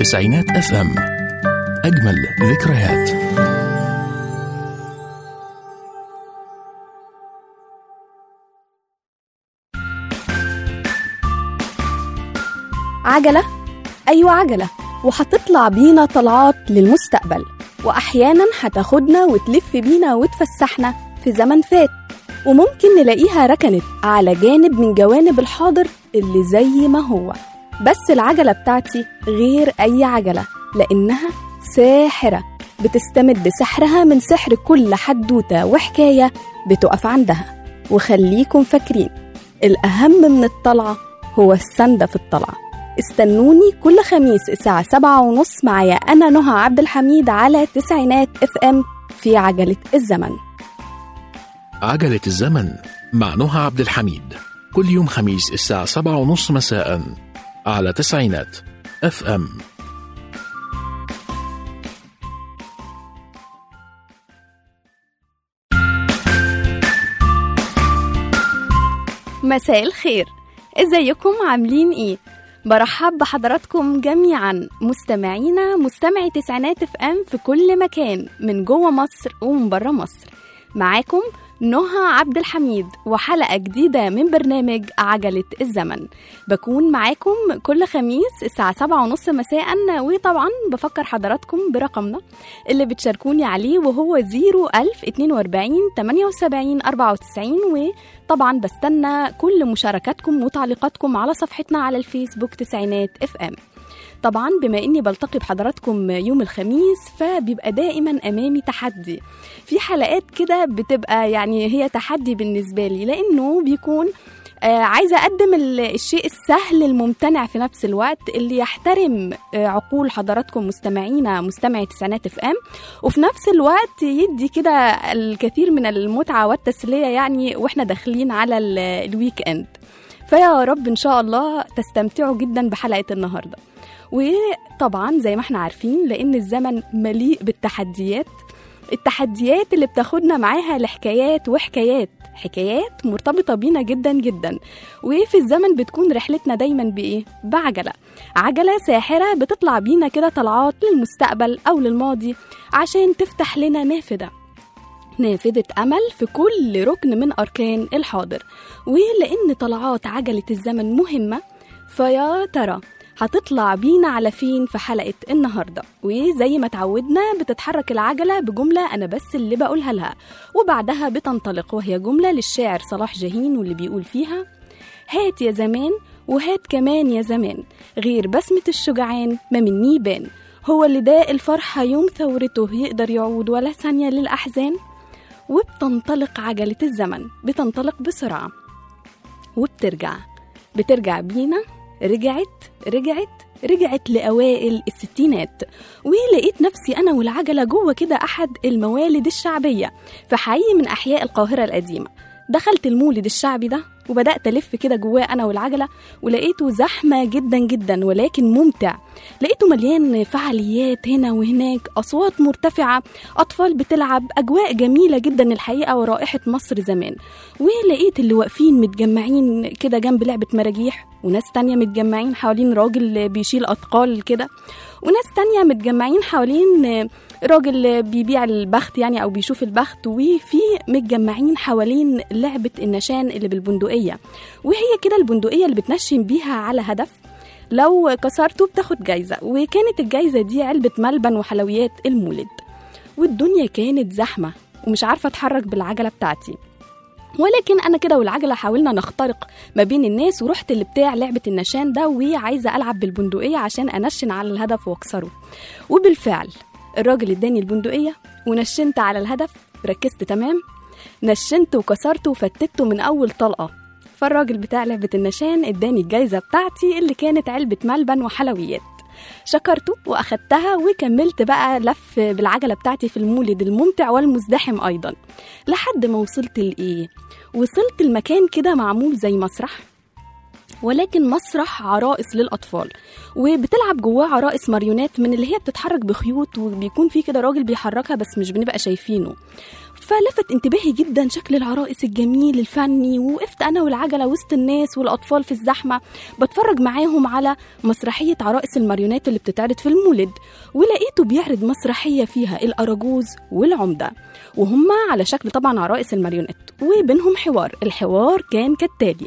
تسعينات اف ام اجمل ذكريات عجلة؟ أيوة عجلة وهتطلع بينا طلعات للمستقبل وأحيانا هتاخدنا وتلف بينا وتفسحنا في زمن فات وممكن نلاقيها ركنت على جانب من جوانب الحاضر اللي زي ما هو بس العجلة بتاعتي غير أي عجلة لأنها ساحرة بتستمد سحرها من سحر كل حدوتة وحكاية بتقف عندها وخليكم فاكرين الأهم من الطلعة هو السندة في الطلعة استنوني كل خميس الساعة سبعة ونص معايا أنا نهى عبد الحميد على تسعينات اف ام في عجلة الزمن عجلة الزمن مع نهى عبد الحميد كل يوم خميس الساعة سبعة ونص مساء على تسعينات اف ام مساء الخير ازيكم عاملين ايه برحب بحضراتكم جميعا مستمعينا مستمعي تسعينات اف ام في كل مكان من جوه مصر ومن بره مصر معاكم نهى عبد الحميد وحلقة جديدة من برنامج عجلة الزمن بكون معاكم كل خميس الساعة سبعة ونص مساء وطبعا بفكر حضراتكم برقمنا اللي بتشاركوني عليه وهو 01042 78 94 وطبعا بستنى كل مشاركاتكم وتعليقاتكم على صفحتنا على الفيسبوك تسعينات اف ام طبعا بما اني بلتقي بحضراتكم يوم الخميس فبيبقى دائما امامي تحدي في حلقات كده بتبقى يعني هي تحدي بالنسبه لي لانه بيكون آه عايزه اقدم الشيء السهل الممتنع في نفس الوقت اللي يحترم آه عقول حضراتكم مستمعينا مستمعي تسعينات اف ام وفي نفس الوقت يدي كده الكثير من المتعه والتسليه يعني واحنا داخلين على الويك اند فيا رب ان شاء الله تستمتعوا جدا بحلقه النهارده وطبعا زي ما احنا عارفين لان الزمن مليء بالتحديات التحديات اللي بتاخدنا معاها لحكايات وحكايات حكايات مرتبطة بينا جدا جدا وفي الزمن بتكون رحلتنا دايما بإيه؟ بعجلة عجلة ساحرة بتطلع بينا كده طلعات للمستقبل أو للماضي عشان تفتح لنا نافذة نافذة أمل في كل ركن من أركان الحاضر ولأن طلعات عجلة الزمن مهمة فيا ترى هتطلع بينا على فين في حلقة النهاردة وزي ما تعودنا بتتحرك العجلة بجملة أنا بس اللي بقولها لها وبعدها بتنطلق وهي جملة للشاعر صلاح جاهين واللي بيقول فيها هات يا زمان وهات كمان يا زمان غير بسمة الشجعان ما مني بان هو اللي داء الفرحة يوم ثورته يقدر يعود ولا ثانية للأحزان وبتنطلق عجلة الزمن بتنطلق بسرعة وبترجع بترجع بينا رجعت رجعت رجعت لأوائل الستينات ولقيت نفسي أنا والعجلة جوه كده أحد الموالد الشعبية في حي من أحياء القاهرة القديمة دخلت المولد الشعبي ده وبدأت ألف كده جواه أنا والعجلة ولقيته زحمة جدا جدا ولكن ممتع لقيته مليان فعاليات هنا وهناك أصوات مرتفعة أطفال بتلعب أجواء جميلة جدا الحقيقة ورائحة مصر زمان ولقيت اللي واقفين متجمعين كده جنب لعبة مراجيح وناس تانية متجمعين حوالين راجل بيشيل أثقال كده وناس تانية متجمعين حوالين راجل بيبيع البخت يعني او بيشوف البخت وفي متجمعين حوالين لعبه النشان اللي بالبندقيه وهي كده البندقيه اللي بتنشن بيها على هدف لو كسرته بتاخد جايزه وكانت الجايزه دي علبه ملبن وحلويات المولد والدنيا كانت زحمه ومش عارفه اتحرك بالعجله بتاعتي ولكن انا كده والعجله حاولنا نخترق ما بين الناس ورحت اللي بتاع لعبه النشان ده وعايزه العب بالبندقيه عشان انشن على الهدف واكسره وبالفعل الراجل اداني البندقية ونشنت على الهدف ركزت تمام نشنت وكسرت وفتته من أول طلقة فالراجل بتاع لعبة النشان اداني الجايزة بتاعتي اللي كانت علبة ملبن وحلويات شكرته واخدتها وكملت بقى لف بالعجله بتاعتي في المولد الممتع والمزدحم ايضا لحد ما وصلت لايه وصلت المكان كده معمول زي مسرح ولكن مسرح عرائس للأطفال وبتلعب جواه عرائس ماريونات من اللي هي بتتحرك بخيوط وبيكون في كده راجل بيحركها بس مش بنبقى شايفينه فلفت انتباهي جدا شكل العرائس الجميل الفني وقفت انا والعجله وسط الناس والاطفال في الزحمه بتفرج معاهم على مسرحيه عرائس الماريونات اللي بتتعرض في المولد ولقيته بيعرض مسرحيه فيها الاراجوز والعمده وهم على شكل طبعا عرائس الماريونات وبينهم حوار الحوار كان كالتالي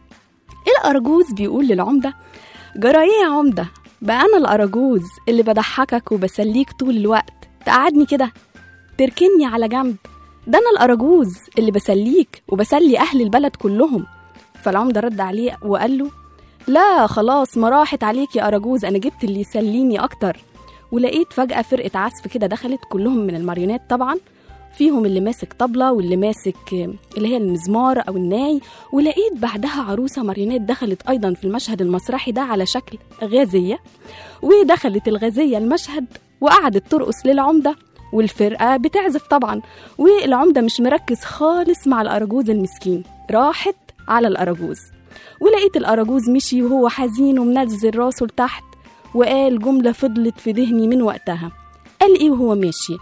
الأرجوز بيقول للعمدة جرى ايه يا عمدة بقى أنا الأرجوز اللي بضحكك وبسليك طول الوقت تقعدني كده تركني على جنب ده أنا الأرجوز اللي بسليك وبسلي أهل البلد كلهم فالعمدة رد عليه وقال له لا خلاص ما راحت عليك يا أرجوز أنا جبت اللي يسليني أكتر ولقيت فجأة فرقة عزف كده دخلت كلهم من الماريونات طبعا فيهم اللي ماسك طبلة واللي ماسك اللي هي المزمار أو الناي ولقيت بعدها عروسة ماريونات دخلت أيضا في المشهد المسرحي ده على شكل غازية ودخلت الغازية المشهد وقعدت ترقص للعمدة والفرقة بتعزف طبعا والعمدة مش مركز خالص مع الأرجوز المسكين راحت على الأرجوز ولقيت الأرجوز مشي وهو حزين ومنزل راسه لتحت وقال جملة فضلت في ذهني من وقتها قال إيه وهو ماشي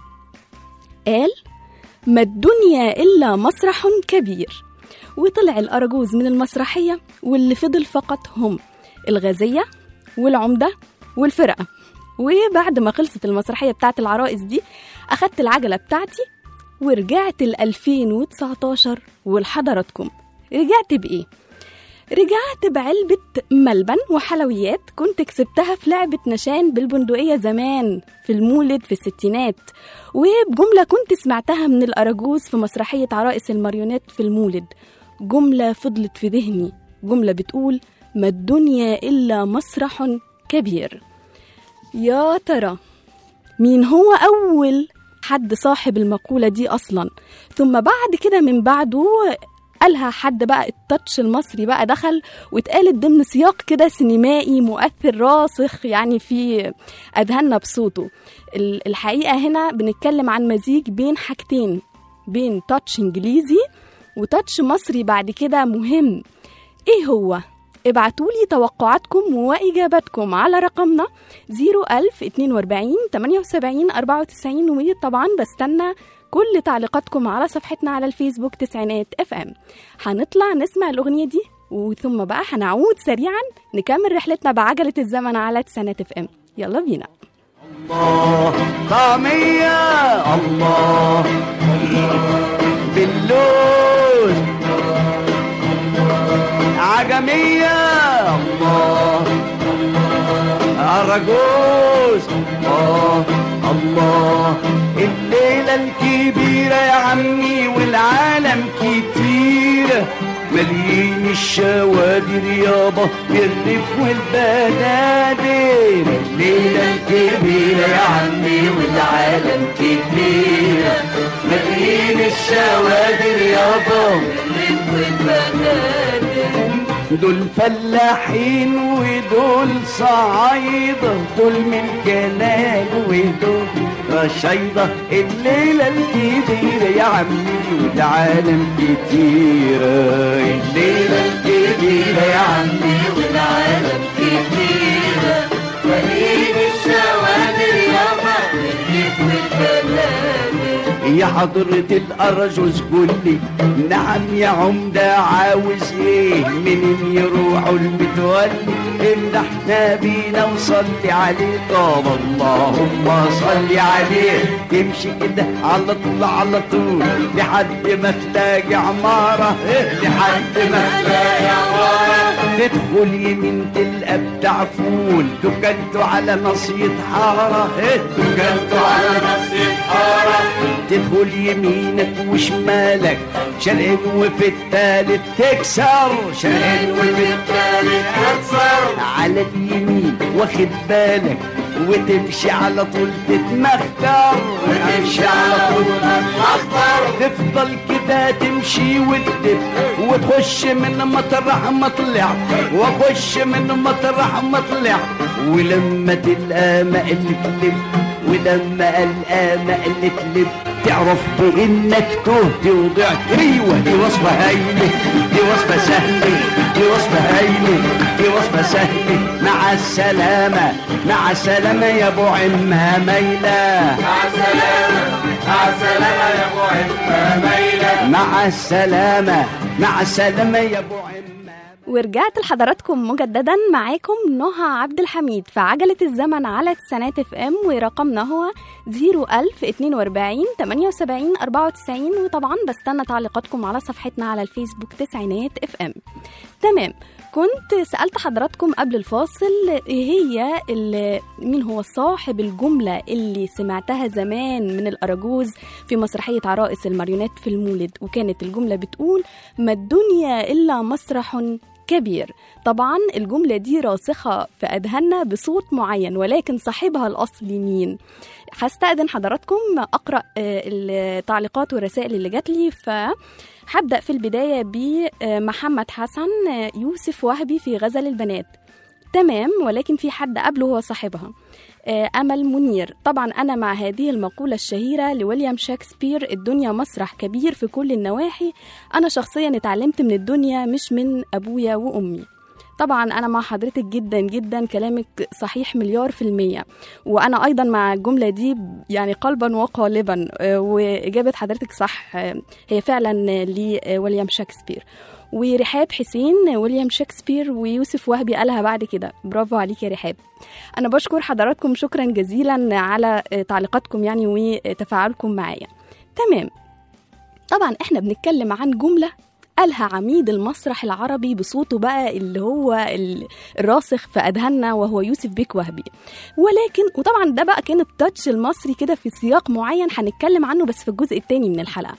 قال ما الدنيا إلا مسرح كبير وطلع الأرجوز من المسرحية واللي فضل فقط هم الغازية والعمدة والفرقة وبعد ما خلصت المسرحية بتاعت العرائس دي أخدت العجلة بتاعتي ورجعت ل 2019 ولحضراتكم رجعت بإيه؟ رجعت بعلبة ملبن وحلويات كنت كسبتها في لعبة نشان بالبندقية زمان في المولد في الستينات وبجملة كنت سمعتها من الأراجوز في مسرحية عرائس الماريونات في المولد جملة فضلت في ذهني جملة بتقول ما الدنيا إلا مسرح كبير يا ترى مين هو أول حد صاحب المقولة دي أصلا ثم بعد كده من بعده قالها حد بقى التاتش المصري بقى دخل واتقالت ضمن سياق كده سينمائي مؤثر راسخ يعني في أذهاننا بصوته الحقيقة هنا بنتكلم عن مزيج بين حاجتين بين تاتش إنجليزي وتاتش مصري بعد كده مهم إيه هو؟ ابعتولي توقعاتكم وإجاباتكم على رقمنا 01042 78 94 وطبعا بستنى كل تعليقاتكم على صفحتنا على الفيسبوك تسعينات اف ام هنطلع نسمع الأغنية دي وثم بقى هنعود سريعا نكمل رحلتنا بعجلة الزمن على تسعينات اف ام يلا بينا الله طعمية الله باللوز عجمية الله أرجوز الله الله الليلة الكبيرة يا عمي والعالم كتيرة مليين الشوادر يابا بالريف والبنادر الليلة الكبيرة يا عمي والعالم كتيرة مليين الشوادر يابا بالريف والبنادر دول فلاحين ودول صعايدة دول من جلال ودول رشايدة الليلة الكبيرة يا عمي والعالم كتيرة الليلة الكبيرة يا عمي والعالم كتيرة مليين الشوادر يا مغرب والبلاد يا حضرة الأرجوز قولي نعم يا عمدة عاوز ايه منين يروحوا المتولي اللي احنا بينا وصلي عليه طب اللهم صلي عليه تمشي كده على طول على طول لحد ما تلاقي عمارة إيه لحد ما تلاقي عمارة تدخل يمين تلقى بتاع فول دكنته على نصية حارة إيه دكنته على نصية حارة تدخل يمينك وشمالك شرق وفي التالت تكسر شرق وفي التالت تكسر على اليمين واخد بالك وتمشي على طول تتمختر وتمشي على طول تتمختر تفضل كده تمشي وتدب وتخش من مطرح ما طلع واخش من مطرح ما طلع ولما تلقى مقلب لب ولما القى مقلب لب تعرف بانك تهت وضعت ايوه دي وصفة هايلة دي وصفة سهلة دي وصفة هايلة دي وصفة سهلة مع السلامة مع السلامة يا ابو عمها ميلة مع السلامة مع السلامة يا ابو عمة ميلة مع السلامة مع السلامة يا ابو عمها ورجعت لحضراتكم مجددا معاكم نهى عبد الحميد في عجلة الزمن على تسعينات اف ام ورقمنا هو 01042 78 94 وطبعا بستنى تعليقاتكم على صفحتنا على الفيسبوك تسعينات اف ام تمام كنت سألت حضراتكم قبل الفاصل إيه هي ال- مين هو صاحب الجملة اللي سمعتها زمان من الأراجوز في مسرحية عرائس الماريونيت في المولد وكانت الجملة بتقول ما الدنيا إلا مسرح كبير طبعا الجملة دي راسخة في أذهاننا بصوت معين ولكن صاحبها الأصلي مين هستأذن حضراتكم أقرأ آه، التعليقات والرسائل اللي جات لي فهبدأ في البداية بمحمد حسن آه، يوسف وهبي في غزل البنات تمام ولكن في حد قبله هو صاحبها آه، أمل منير طبعا أنا مع هذه المقولة الشهيرة لويليام شكسبير الدنيا مسرح كبير في كل النواحي أنا شخصيا اتعلمت من الدنيا مش من أبويا وأمي طبعا أنا مع حضرتك جدا جدا كلامك صحيح مليار في المية وأنا أيضا مع الجملة دي يعني قلبا وقالبا آه، وإجابة حضرتك صح آه، هي فعلا لويليام شكسبير ورحاب حسين ويليام شكسبير ويوسف وهبي قالها بعد كده برافو عليك يا رحاب انا بشكر حضراتكم شكرا جزيلا على آه، تعليقاتكم يعني وتفاعلكم معايا تمام طبعا احنا بنتكلم عن جمله قالها عميد المسرح العربي بصوته بقى اللي هو ال- الراسخ في اذهاننا وهو يوسف بيك وهبي ولكن وطبعا ده بقى كان التاتش المصري كده في سياق معين هنتكلم عنه بس في الجزء الثاني من الحلقه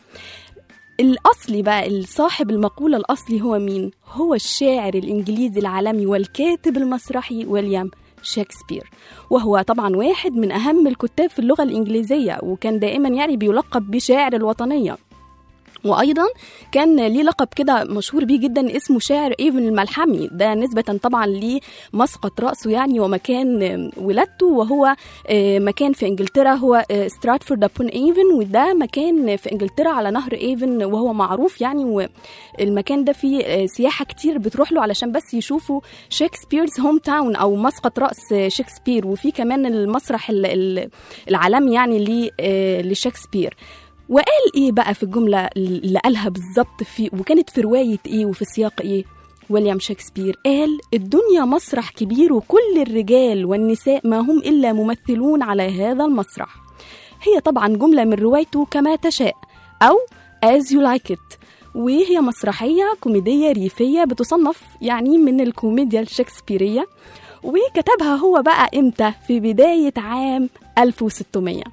الأصلي بقى صاحب المقولة الأصلي هو مين؟ هو الشاعر الإنجليزي العالمي والكاتب المسرحي ويليام شكسبير وهو طبعا واحد من أهم الكتاب في اللغة الإنجليزية وكان دائما يعني بيلقب بشاعر الوطنية وايضا كان ليه لقب كده مشهور بيه جدا اسمه شاعر ايفن الملحمي ده نسبه طبعا لمسقط راسه يعني ومكان ولادته وهو آه، مكان في انجلترا هو آه، ستراتفورد ابون ايفن وده مكان في انجلترا على نهر ايفن وهو معروف يعني والمكان ده فيه آه، سياحه كتير بتروح له علشان بس يشوفوا شكسبيرز هوم تاون او مسقط راس آه، شكسبير وفي كمان المسرح ال- ال- العالمي يعني ل- آه، لشكسبير وقال ايه بقى في الجمله اللي قالها بالظبط في وكانت في روايه ايه وفي سياق ايه ويليام شكسبير قال الدنيا مسرح كبير وكل الرجال والنساء ما هم الا ممثلون على هذا المسرح هي طبعا جمله من روايته كما تشاء او as you like it وهي مسرحيه كوميديه ريفيه بتصنف يعني من الكوميديا الشكسبيريه وكتبها هو بقى امتى في بدايه عام 1600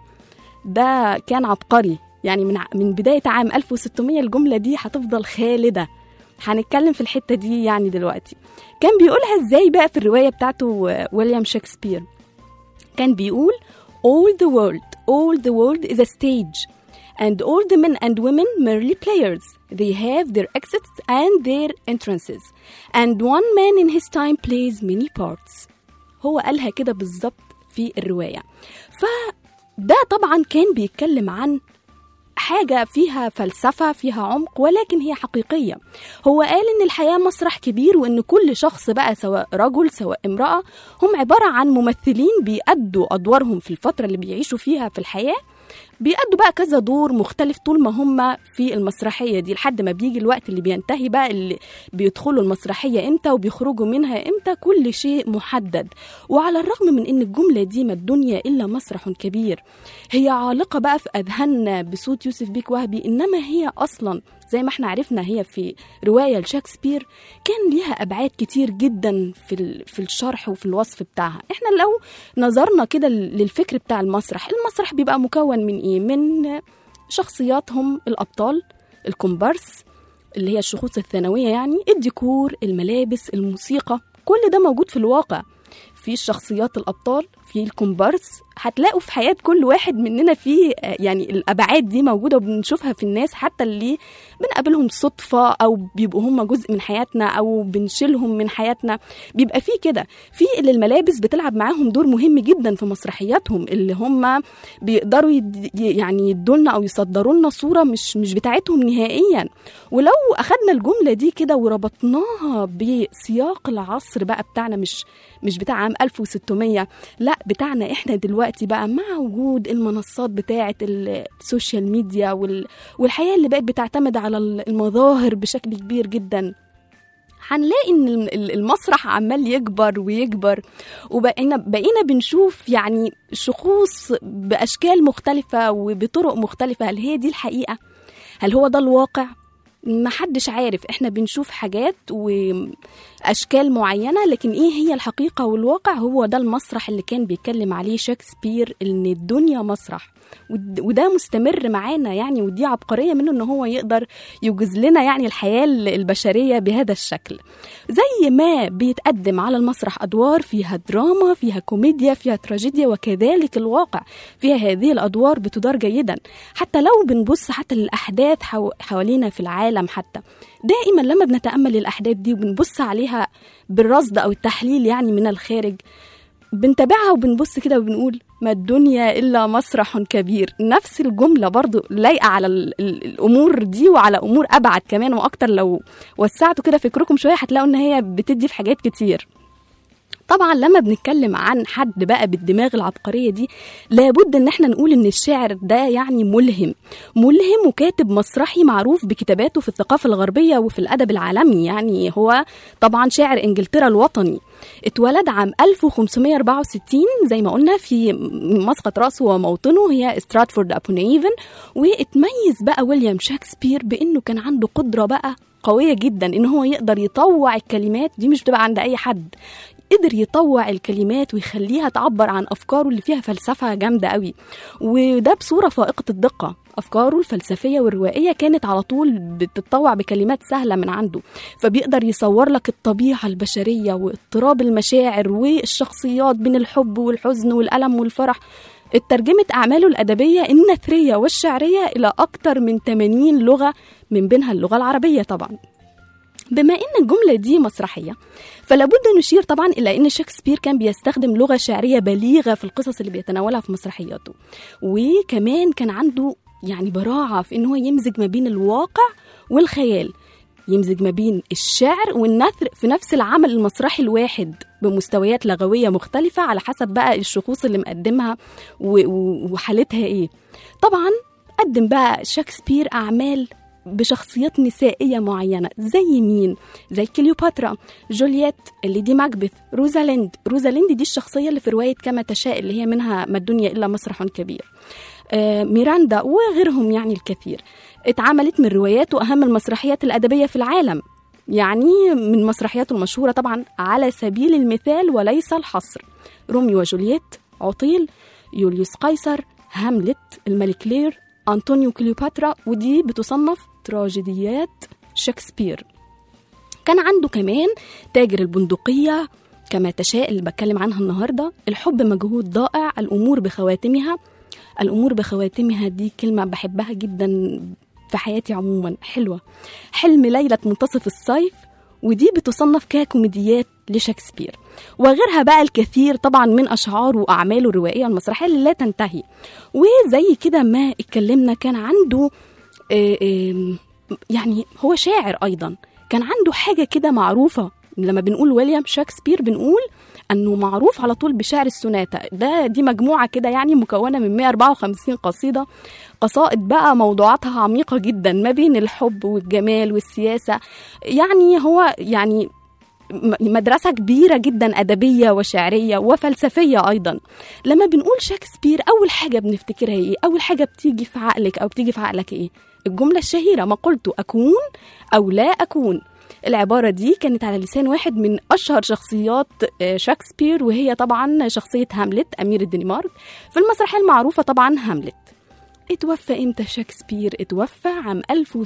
ده كان عبقري يعني من من بداية عام 1600 الجملة دي هتفضل خالدة هنتكلم في الحتة دي يعني دلوقتي كان بيقولها ازاي بقى في الرواية بتاعته آه، ويليام شكسبير كان بيقول all the world all the world is a stage and all the men and women merely players they have their exits and their entrances and one man in his time plays many parts هو قالها كده بالظبط في الرواية فده طبعا كان بيتكلم عن حاجة فيها فلسفة فيها عمق ولكن هي حقيقية هو قال إن الحياة مسرح كبير وإن كل شخص بقى سواء رجل سواء امرأة هم عبارة عن ممثلين بيأدوا أدوارهم في الفترة اللي بيعيشوا فيها في الحياة بيأدوا بقى كذا دور مختلف طول ما هم في المسرحية دي لحد ما بيجي الوقت اللي بينتهي بقى اللي بيدخلوا المسرحية امتى وبيخرجوا منها امتى كل شيء محدد وعلى الرغم من ان الجملة دي ما الدنيا الا مسرح كبير هي عالقة بقى في اذهاننا بصوت يوسف بيك وهبي انما هي اصلا زي ما احنا عرفنا هي في رواية لشكسبير كان ليها أبعاد كتير جدا في ال- في الشرح وفي الوصف بتاعها احنا لو نظرنا كده للفكر بتاع المسرح المسرح بيبقى مكون من ايه من شخصياتهم الأبطال الكومبارس اللي هي الشخوص الثانوية يعني الديكور الملابس الموسيقى كل ده موجود في الواقع في في الشخصيات الابطال في الكومبارس هتلاقوا في حياه كل واحد مننا في آه، يعني الابعاد دي موجوده وبنشوفها في الناس حتى اللي بنقابلهم صدفه او بيبقوا هم جزء من حياتنا او بنشيلهم من حياتنا بيبقى في كده في اللي الملابس بتلعب معاهم دور مهم جدا في مسرحياتهم اللي هم بيقدروا يد يعني يدولنا او يصدروا لنا صوره مش مش بتاعتهم نهائيا ولو اخدنا الجمله دي كده وربطناها بسياق العصر بقى بتاعنا مش مش بتاع عام 1600 لا بتاعنا احنا دلوقتي بقى مع وجود المنصات بتاعه السوشيال ميديا وال والحياه اللي بقت بتعتمد على المظاهر بشكل كبير جدا هنلاقي ان ال- المسرح عمال يكبر ويكبر وبقينا بقينا بنشوف يعني شخوص باشكال مختلفه وبطرق مختلفه هل هي دي الحقيقه هل هو ده الواقع محدش عارف احنا بنشوف حاجات واشكال معينه لكن ايه هي الحقيقه والواقع هو ده المسرح اللي كان بيتكلم عليه شكسبير ان الدنيا مسرح ود- وده مستمر معانا يعني ودي عبقريه منه ان هو يقدر يوجز لنا يعني الحياه البشريه بهذا الشكل زي ما بيتقدم على المسرح ادوار فيها دراما فيها كوميديا فيها تراجيديا وكذلك الواقع فيها هذه الادوار بتدار جيدا حتى لو بنبص حتى للاحداث حو- حوالينا في العالم حتى دائما لما بنتامل الاحداث دي وبنبص عليها بالرصد او التحليل يعني من الخارج بنتابعها وبنبص كده وبنقول ما الدنيا إلا مسرح كبير نفس الجملة برضو لايقة على ال- ال- الأمور دي وعلى أمور أبعد كمان وأكتر لو وسعتوا كده فكركم شوية هتلاقوا إن هي بتدي في حاجات كتير طبعا لما بنتكلم عن حد بقى بالدماغ العبقرية دي لابد ان احنا نقول ان الشاعر ده يعني ملهم ملهم وكاتب مسرحي معروف بكتاباته في الثقافة الغربية وفي الأدب العالمي يعني هو طبعا شاعر انجلترا الوطني اتولد عام 1564 زي ما قلنا في مسقط راسه وموطنه هي ستراتفورد ابون ايفن واتميز بقى ويليام شكسبير بانه كان عنده قدره بقى قويه جدا ان هو يقدر يطوع الكلمات دي مش بتبقى عند اي حد قدر يطوع الكلمات ويخليها تعبر عن افكاره اللي فيها فلسفه جامده قوي وده بصوره فائقه الدقه افكاره الفلسفيه والروائيه كانت على طول بتتطوع بكلمات سهله من عنده فبيقدر يصور لك الطبيعه البشريه واضطراب المشاعر والشخصيات بين الحب والحزن والالم والفرح اترجمت أعماله الأدبية النثرية والشعرية إلى أكثر من 80 لغة من بينها اللغة العربية طبعا بما ان الجمله دي مسرحيه فلابد نشير طبعا الى ان شكسبير كان بيستخدم لغه شعريه بليغه في القصص اللي بيتناولها في مسرحياته وكمان كان عنده يعني براعه في ان هو يمزج ما بين الواقع والخيال يمزج ما بين الشعر والنثر في نفس العمل المسرحي الواحد بمستويات لغويه مختلفه على حسب بقى الشخوص اللي مقدمها و- و- وحالتها ايه طبعا قدم بقى شكسبير اعمال بشخصيات نسائية معينة زي مين؟ زي كليوباترا جولييت اللي دي ماكبث روزاليند روزاليند دي الشخصية اللي في رواية كما تشاء اللي هي منها ما الدنيا إلا مسرح كبير آه ميراندا وغيرهم يعني الكثير اتعملت من روايات وأهم المسرحيات الأدبية في العالم يعني من مسرحياته المشهورة طبعا على سبيل المثال وليس الحصر روميو وجولييت عطيل يوليوس قيصر هاملت الملك لير أنطونيو كليوباترا ودي بتصنف تراجيديات شكسبير كان عنده كمان تاجر البندقية كما تشاء اللي بتكلم عنها النهاردة الحب مجهود ضائع الأمور بخواتمها الأمور بخواتمها دي كلمة بحبها جدا في حياتي عموما حلوة حلم ليلة منتصف الصيف ودي بتصنف ككوميديات لشكسبير وغيرها بقى الكثير طبعا من أشعاره وأعماله الروائية والمسرحية اللي لا تنتهي وزي كده ما اتكلمنا كان عنده آه، آه، يعني هو شاعر أيضا كان عنده حاجة كده معروفة لما بنقول ويليام شكسبير بنقول انه معروف على طول بشعر السوناتا ده دي مجموعه كده يعني مكونه من 154 قصيده قصائد بقى موضوعاتها عميقه جدا ما بين الحب والجمال والسياسه يعني هو يعني م- مدرسة كبيرة جدا أدبية وشعرية وفلسفية أيضا لما بنقول شكسبير أول حاجة بنفتكرها إيه؟ أول حاجة بتيجي في عقلك أو بتيجي في عقلك إيه؟ الجملة الشهيرة ما قلت أكون أو لا أكون العبارة دي كانت على لسان واحد من أشهر شخصيات آه، شكسبير وهي طبعا شخصية هاملت أمير الدنمارك في المسرحية المعروفة طبعا هاملت اتوفى امتى شكسبير اتوفى عام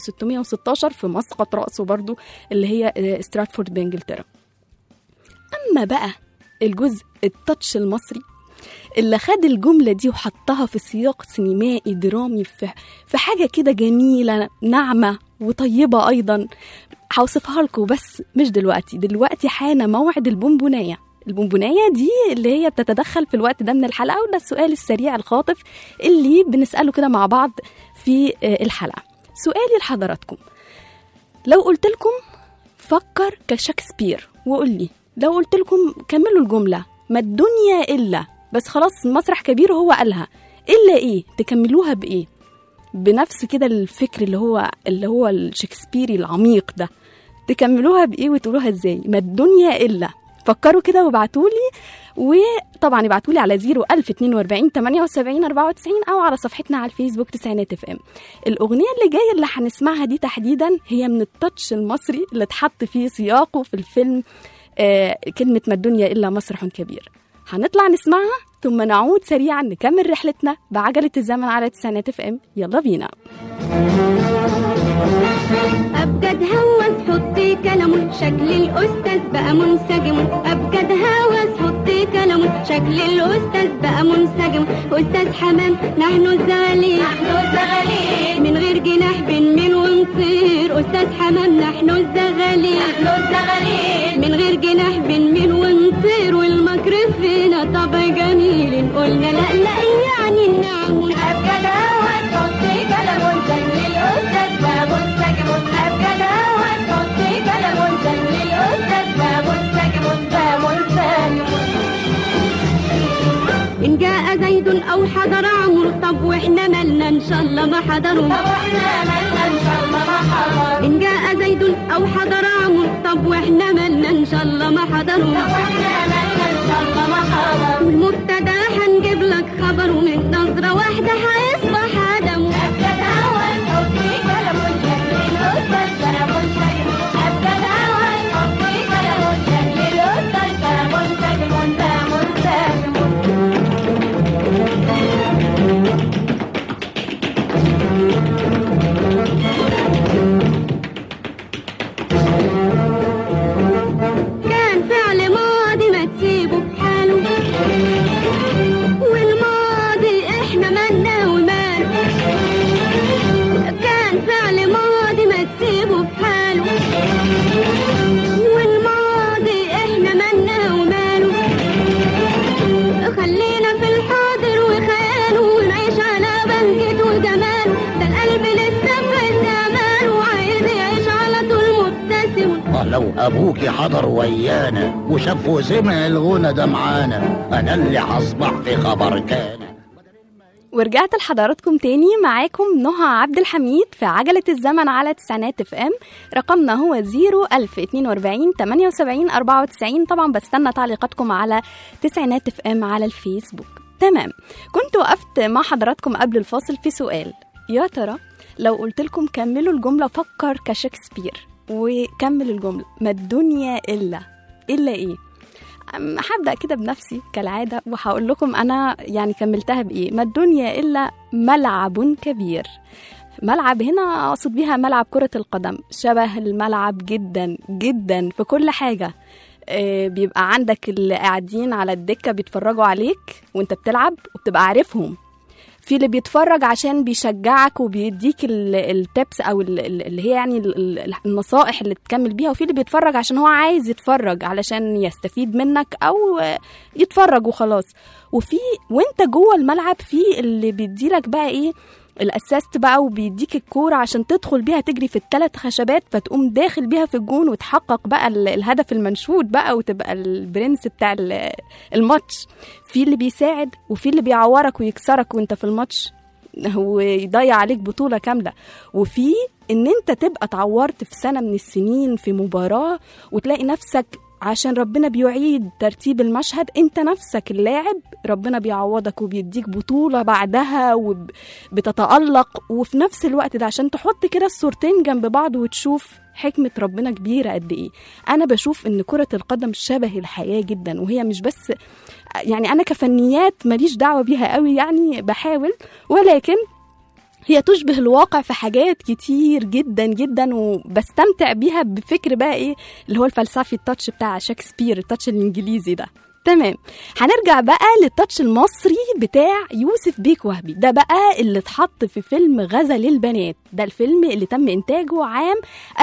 1616 في مسقط رأسه برضو اللي هي آه، ستراتفورد بانجلترا اما بقى الجزء التاتش المصري اللي خد الجملة دي وحطها في سياق سينمائي درامي في, في حاجة كده جميلة ناعمة وطيبة أيضا هوصفها لكم بس مش دلوقتي دلوقتي حان موعد البونبوناية البونبوناية دي اللي هي بتتدخل في الوقت ده من الحلقة وده السؤال السريع الخاطف اللي بنسأله كده مع بعض في آه، الحلقة سؤالي لحضراتكم لو قلت لكم فكر كشكسبير وقول لي لو قلت لكم كملوا الجملة ما الدنيا إلا بس خلاص مسرح كبير هو قالها إلا إيه تكملوها بإيه بنفس كده الفكر اللي هو اللي هو الشكسبيري العميق ده تكملوها بايه وتقولوها ازاي ما الدنيا الا فكروا كده وابعتوا لي وطبعا ابعتوا لي على 01042 78 94 او على صفحتنا على الفيسبوك تسعينات اف ام الاغنيه اللي جايه اللي هنسمعها دي تحديدا هي من التاتش المصري اللي اتحط فيه سياقه في الفيلم آه كلمه ما الدنيا الا مسرح كبير هنطلع نسمعها ثم نعود سريعا نكمل رحلتنا بعجله الزمن على تسعينات اف ام يلا بينا أبجد هوس حطي كلامه شكل الأستاذ بقى منسجم أبجد هوس حطي كلامه شكل الأستاذ بقى منسجم أستاذ حمام نحن الزغالين نحن الزغالين من غير جناح بنميل ونطير أستاذ حمام نحن الزغالين نحن الزغالين من غير جناح بنميل ونطير والمكر فينا طبع جميل قلنا لا لا يعني نعم أبجد هوس حطي كلامه شكل الأستاذ بقى منسجم أبجد هوس حطي كلامه شكل الأستاذ بقى منسجم بقى منسجم إن جاء زيد أو حضر عمرو طب وإحنا مالنا إن شاء الله ما حضروا طب وإحنا مالنا إن شاء الله ما حضروا إن جاء زيد أو حضر عمرو طب وإحنا مالنا إن شاء الله ما حضروا طب وإحنا مالنا إن شاء الله ما حضروا والمبتدا هنجيب لك خبر ومن نظرة واحدة هيصبح آدم أبجد أول حطي كلام شكل الأستاذ كلام شكل أبجد أول حطي كلام شكل الأستاذ كلام شكل كلام شكل كان فعل ماضي ما تسيبه بحاله والماضي احنا مالنا وماله كان فعل ماضي ما تسيبه بحاله والماضي احنا مالنا وماله خلينا في الحاضر وخياله ونعيش على بهجته وجماله ده القلب لسه في اماله وعايز يعيش على طول مبتسم لو ابوكي حضر ويانا وشاف وسمع الغنى ده معانا انا اللي هصبح في خبر كان ورجعت لحضراتكم تاني معاكم نهى عبد الحميد في عجلة الزمن على تسعينات اف ام رقمنا هو 01042 78 94 طبعا بستنى تعليقاتكم على تسعينات اف ام على الفيسبوك تمام كنت وقفت مع حضراتكم قبل الفاصل في سؤال يا ترى لو قلت لكم كملوا الجملة فكر كشكسبير وكمل الجملة ما الدنيا إلا إلا إيه أم، هبدأ كده بنفسي كالعادة وهقول لكم أنا يعني كملتها بإيه ما الدنيا إلا ملعب كبير ملعب هنا أقصد بيها ملعب كرة القدم شبه الملعب جدا جدا في كل حاجة آه، بيبقى عندك اللي قاعدين على الدكة بيتفرجوا عليك وانت بتلعب وبتبقى عارفهم في اللي بيتفرج عشان بيشجعك وبيديك ال- التبس او ال- ال- اللي هي يعني ال- ال- النصائح اللي تكمل بيها وفي اللي بيتفرج عشان هو عايز يتفرج علشان يستفيد منك او آه، يتفرج وخلاص وفي وانت جوه الملعب في اللي بيديلك بقى ايه الاساست بقى وبيديك الكوره عشان تدخل بيها تجري في الثلاث خشبات فتقوم داخل بيها في الجون وتحقق بقى ال- الهدف المنشود بقى وتبقى البرنس بتاع ال- الماتش في اللي بيساعد وفي اللي بيعورك ويكسرك وانت في الماتش ويضيع عليك بطولة كاملة وفي ان انت تبقى اتعورت في سنة من السنين في مباراة وتلاقي نفسك عشان ربنا بيعيد ترتيب المشهد انت نفسك اللاعب ربنا بيعوضك وبيديك بطولة بعدها وبتتألق وفي نفس الوقت ده عشان تحط كده الصورتين جنب بعض وتشوف حكمة ربنا كبيرة قد ايه انا بشوف ان كرة القدم شبه الحياة جدا وهي مش بس يعني انا كفنيات ماليش دعوة بيها قوي يعني بحاول ولكن هي تشبه الواقع في حاجات كتير جدا جدا وبستمتع بيها بفكر بقى ايه اللي هو الفلسفي التاتش بتاع شكسبير التاتش الانجليزي ده تمام هنرجع بقى للتاتش المصري بتاع يوسف بيك وهبي ده بقى اللي اتحط في فيلم غزل البنات ده الفيلم اللي تم انتاجه عام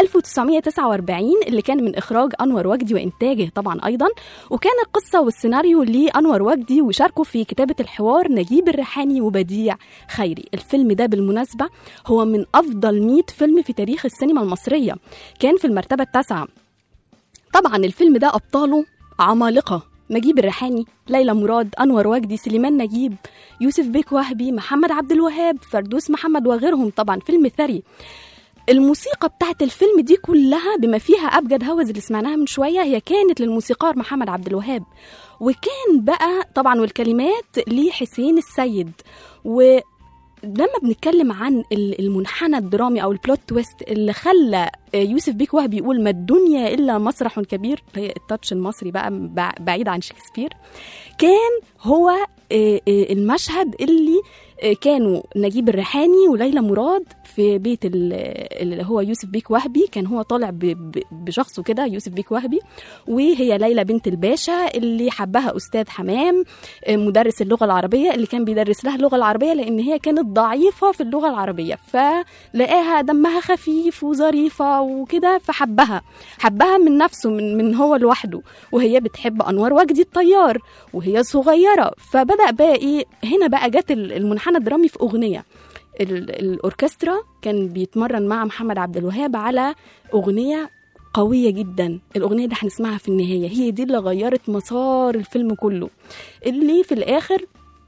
1949 اللي كان من اخراج انور وجدي وانتاجه طبعا ايضا وكان القصه والسيناريو لانور وجدي وشاركوا في كتابه الحوار نجيب الريحاني وبديع خيري الفيلم ده بالمناسبه هو من افضل 100 فيلم في تاريخ السينما المصريه كان في المرتبه التاسعه طبعا الفيلم ده ابطاله عمالقه نجيب الريحاني ليلى مراد انور وجدي سليمان نجيب يوسف بيك وهبي محمد عبد الوهاب فردوس محمد وغيرهم طبعا فيلم ثري الموسيقى بتاعت الفيلم دي كلها بما فيها ابجد هوز اللي سمعناها من شويه هي كانت للموسيقار محمد عبد الوهاب وكان بقى طبعا والكلمات لحسين السيد و لما بنتكلم عن ال- المنحنى الدرامي او البلوت تويست اللي خلى يوسف بيك وهبي يقول ما الدنيا الا مسرح كبير هي التاتش المصري بقى بع- بعيد عن شكسبير كان هو آه، آه، المشهد اللي آه، كانوا نجيب الريحاني وليلى مراد في بيت ال- اللي هو يوسف بيك وهبي كان هو طالع ب- ب- بشخصه كده يوسف بيك وهبي وهي ليلى بنت الباشا اللي حبها استاذ حمام آه، مدرس اللغه العربيه اللي كان بيدرس لها اللغه العربيه لان هي كانت ضعيفه في اللغه العربيه فلقاها دمها خفيف وظريفه وكده فحبها حبها من نفسه من, من هو لوحده وهي بتحب انور وجدي الطيار وهي صغيره فبدا بقى ايه هنا بقى جت ال- المنحنى الدرامي في اغنيه ال- الاوركسترا كان بيتمرن مع محمد عبد الوهاب على اغنيه قوية جدا الأغنية اللي هنسمعها في النهاية هي دي اللي غيرت مسار الفيلم كله اللي في الآخر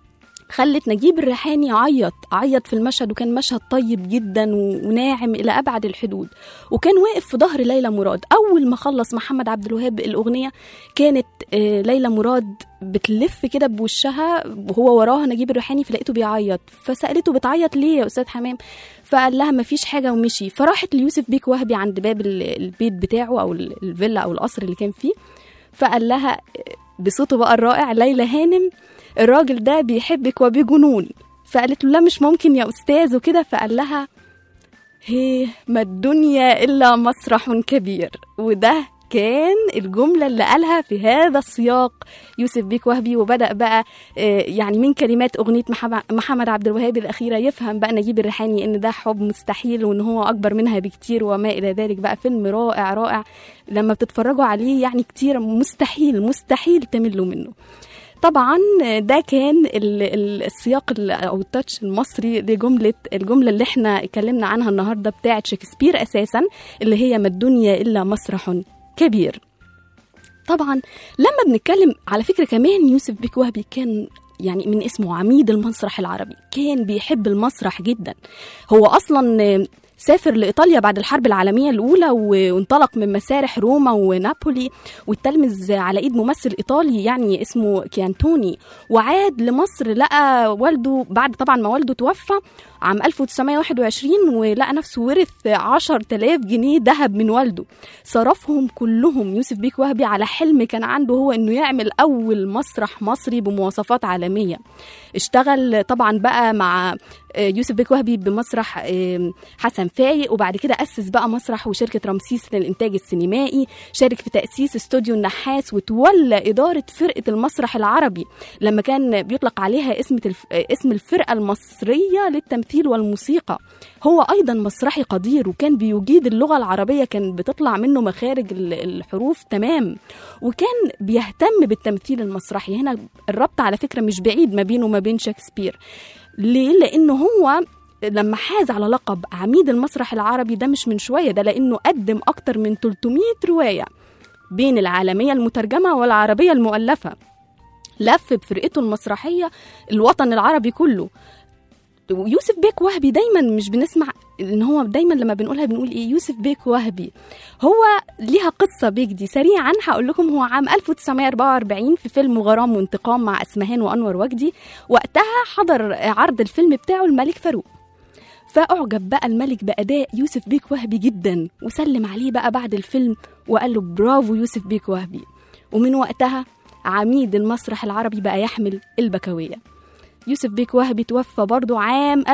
خلت نجيب الريحاني عيط عيط في المشهد وكان مشهد طيب جدا و- وناعم الى ابعد الحدود وكان واقف في ظهر ليلى مراد اول ما خلص محمد عبد الوهاب الاغنيه كانت آه، ليلى مراد بتلف كده بوشها وهو وراها نجيب الريحاني فلقيته بيعيط فسالته بتعيط ليه يا استاذ حمام فقال لها مفيش حاجه ومشي فراحت ليوسف بيك وهبي عند باب ال- البيت بتاعه او ال- الفيلا او القصر اللي كان فيه فقال لها بصوته بقى الرائع ليلى هانم الراجل ده بيحبك وبجنون فقالت له لا مش ممكن يا استاذ وكده فقال لها هي ما الدنيا الا مسرح كبير وده كان الجملة اللي قالها في هذا السياق يوسف بيك وهبي وبدأ بقى آه، يعني من كلمات أغنية محب- محمد عبد الوهاب الأخيرة يفهم بقى نجيب الريحاني إن ده حب مستحيل وإن هو أكبر منها بكتير وما إلى ذلك بقى فيلم رائع رائع لما بتتفرجوا عليه يعني كتير مستحيل مستحيل تملوا منه طبعا ده كان ال- ال- السياق ال- او التاتش المصري لجمله الجمله اللي احنا اتكلمنا عنها النهارده بتاعه شكسبير اساسا اللي هي ما الدنيا الا مسرح كبير طبعا لما بنتكلم على فكره كمان يوسف بيك وهبي كان يعني من اسمه عميد المسرح العربي كان بيحب المسرح جدا هو اصلا سافر لايطاليا بعد الحرب العالميه الاولى وانطلق من مسارح روما ونابولي والتلمذ على ايد ممثل ايطالي يعني اسمه كيانتوني وعاد لمصر لقى والده بعد طبعا ما والده توفى عام 1921 ولقى نفسه ورث 10000 جنيه ذهب من والده صرفهم كلهم يوسف بيك وهبي على حلم كان عنده هو انه يعمل اول مسرح مصري بمواصفات عالميه اشتغل طبعا بقى مع آه، يوسف بيك وهبي بمسرح آه، حسن فايق وبعد كده أسس بقى مسرح وشركة رمسيس للإنتاج السينمائي شارك في تأسيس استوديو النحاس وتولى إدارة فرقة المسرح العربي لما كان بيطلق عليها اسم الف... آه، اسم الفرقة المصرية للتمثيل والموسيقى هو أيضا مسرحي قدير وكان بيجيد اللغة العربية كان بتطلع منه مخارج ال- الحروف تمام وكان بيهتم بالتمثيل المسرحي هنا الربط على فكرة مش بعيد ما بينه وما بين شكسبير ليه؟ لأنه هو لما حاز على لقب عميد المسرح العربي ده مش من شوية ده لأنه قدم أكتر من 300 رواية بين العالمية المترجمة والعربية المؤلفة لف بفرقته المسرحية الوطن العربي كله ويوسف بيك وهبي دايما مش بنسمع ان هو دايما لما بنقولها بنقول ايه يوسف بيك وهبي هو ليها قصه بيك دي سريعا هقول لكم هو عام 1944 في فيلم غرام وانتقام مع اسمهان وانور وجدي وقتها حضر عرض الفيلم بتاعه الملك فاروق فأعجب بقى الملك بأداء يوسف بيك وهبي جدا وسلم عليه بقى بعد الفيلم وقال له برافو يوسف بيك وهبي ومن وقتها عميد المسرح العربي بقى يحمل البكوية يوسف بيك وهبي توفى برضه عام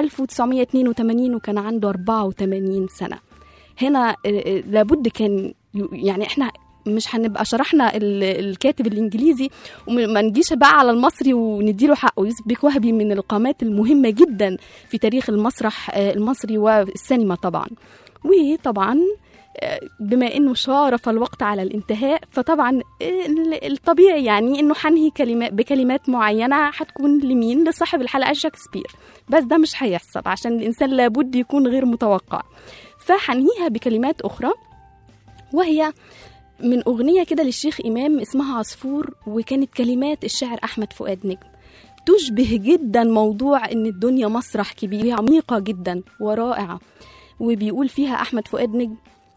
1982 وكان عنده 84 سنة هنا آه، آه، لابد كان ي- يعني احنا مش هنبقى شرحنا ال- الكاتب الانجليزي وما نجيش بقى على المصري ونديله حقه يوسف بيك وهبي من القامات المهمه جدا في تاريخ المسرح آه، المصري والسينما طبعا وطبعا آه، بما انه شارف الوقت على الانتهاء فطبعا ال- الطبيعي يعني انه حنهي كلمات بكلمات معينه هتكون لمين لصاحب الحلقه شكسبير بس ده مش هيحصل عشان الانسان لابد يكون غير متوقع فحنهيها بكلمات اخرى وهي من أغنية كده للشيخ إمام اسمها عصفور وكانت كلمات الشاعر أحمد فؤاد نجم تشبه جدا موضوع إن الدنيا مسرح كبير هي عميقة جدا ورائعة وبيقول فيها أحمد فؤاد نجم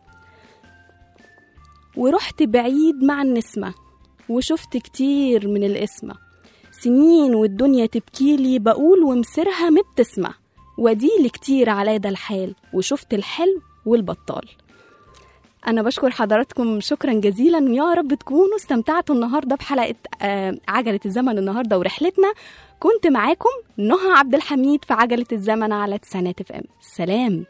ورحت بعيد مع النسمة وشفت كتير من القسمة سنين والدنيا تبكيلي بقول ومسرها مبتسمة وديلي كتير على ده الحال وشفت الحلو والبطال أنا بشكر حضراتكم شكرا جزيلا ويا رب تكونوا استمتعتوا النهاردة بحلقة آه، عجلة الزمن النهاردة ورحلتنا كنت معاكم نهى عبد الحميد في عجلة الزمن على تسعينات اف ام سلام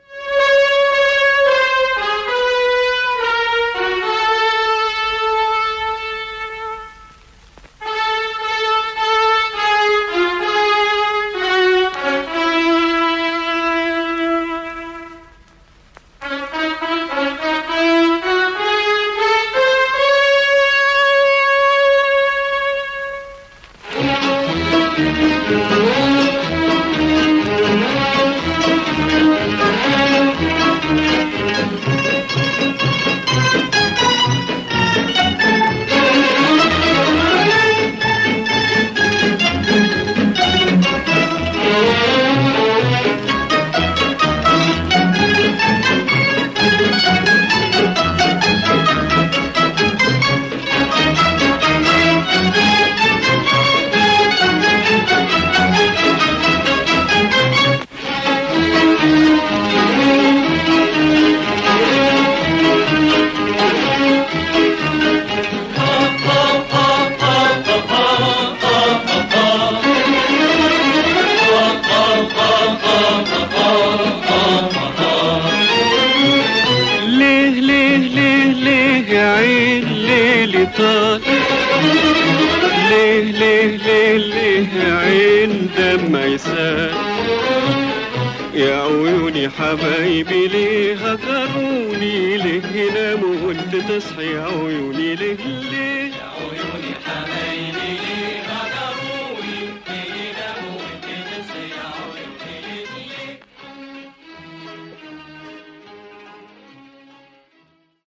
ليه ليه ليه ليه يا عين ليلي طال ليه ليه ليه ليه يا عين دمع يسال يا عيوني حبايبي ليه هجروني ليه يناموا وانت تصحي يا عيوني ليه ليه يا عيوني حبايبي ليه